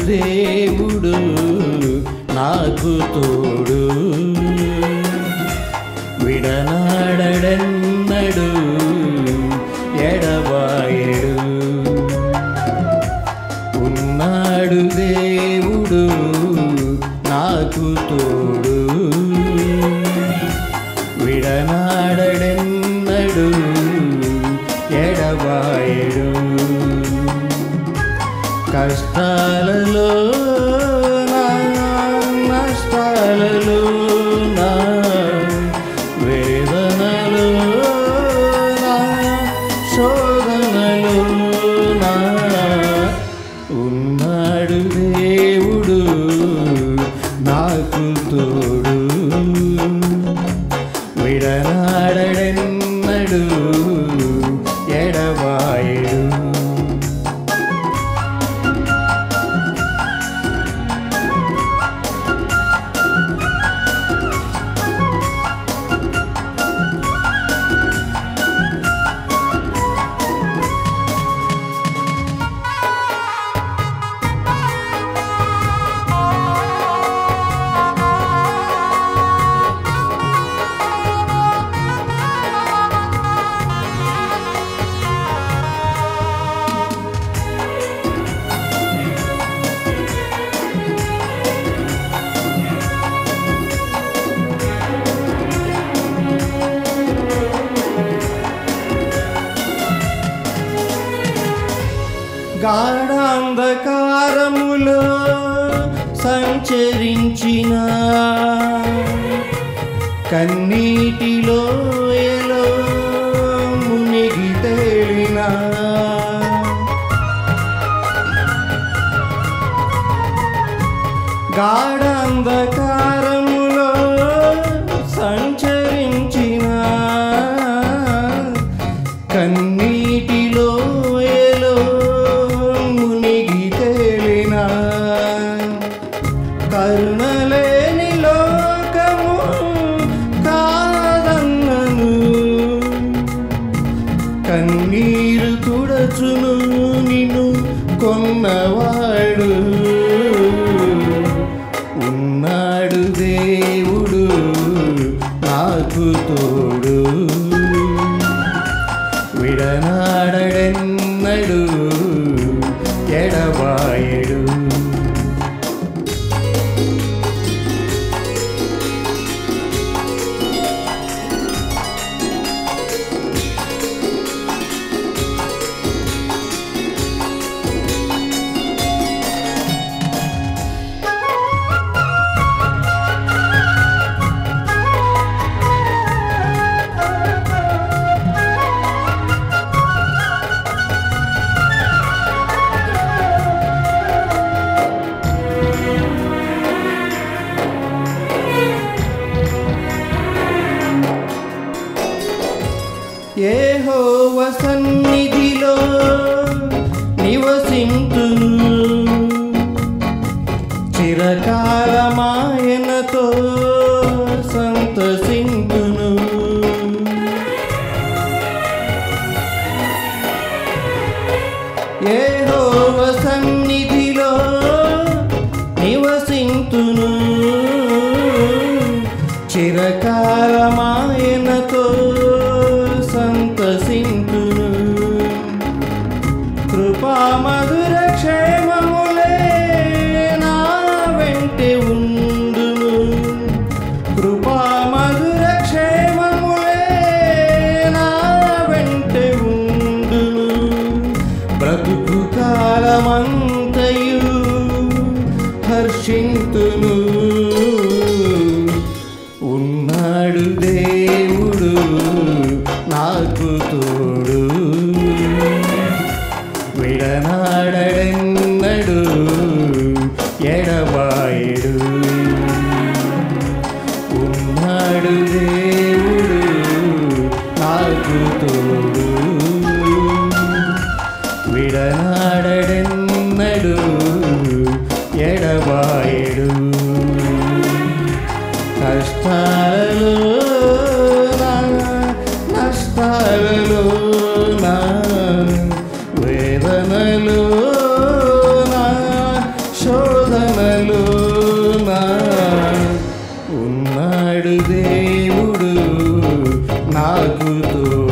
దేవుడు నాకు తోడు విడనాడడన్నడు ఎడబాయడు ఉన్నాడు దేవుడు నాకు తోడు విడనాడడెన్నడు ఎడబాయడు కష్టాలలో నా నష్టాలలో నా వేదనలో నా శోధనలో నా ఉన్నాడు దేవుడు నాకు తోడు విడనాడడెన్నడు ఎడబాయడు గాఢాంధకారములో సంచరించిన కన్నీటిలో ఎలో మునిగి తేలిన గాఢాంధకారములో సంచరించిన కన్నీటిలో ఎలో మునిగి తేలిన కరుణలేని లోకము కాదన్నను కన్నీరు తుడచును నిన్ను కొన్నవాడు ఉన్నాడు దేవుడు నాకు తోడు విడనాడడెన్నడు ఎడబాయడు ఏహోవ సన్నిధిలో నివసింతును చిరకాలమాయనతో సంతసింతును ఏహోవ సన్నిధిలో నివసింతును చిరకాలమాయనతో సంతసింతును కృపా మధుర క్షేమములే నా వెంటే ఉండును కృపా మధుర క్షేమములే నా వెంటే ఉండును బ్రతుకు కాలమంతయు హర్షింతును ఉన్నాడు దేవుడు నాకు తోడు విడనాడడెన్నడు ఎడబాయడు ఉన్నాడు దేవుడు నాకు తోడు విడనాడడెన్నడు ఎడబాయడు కష్టాలలో నా నష్టాలలో నా వేదనలో నా శోధనలో దేవుడు నాకు తోడు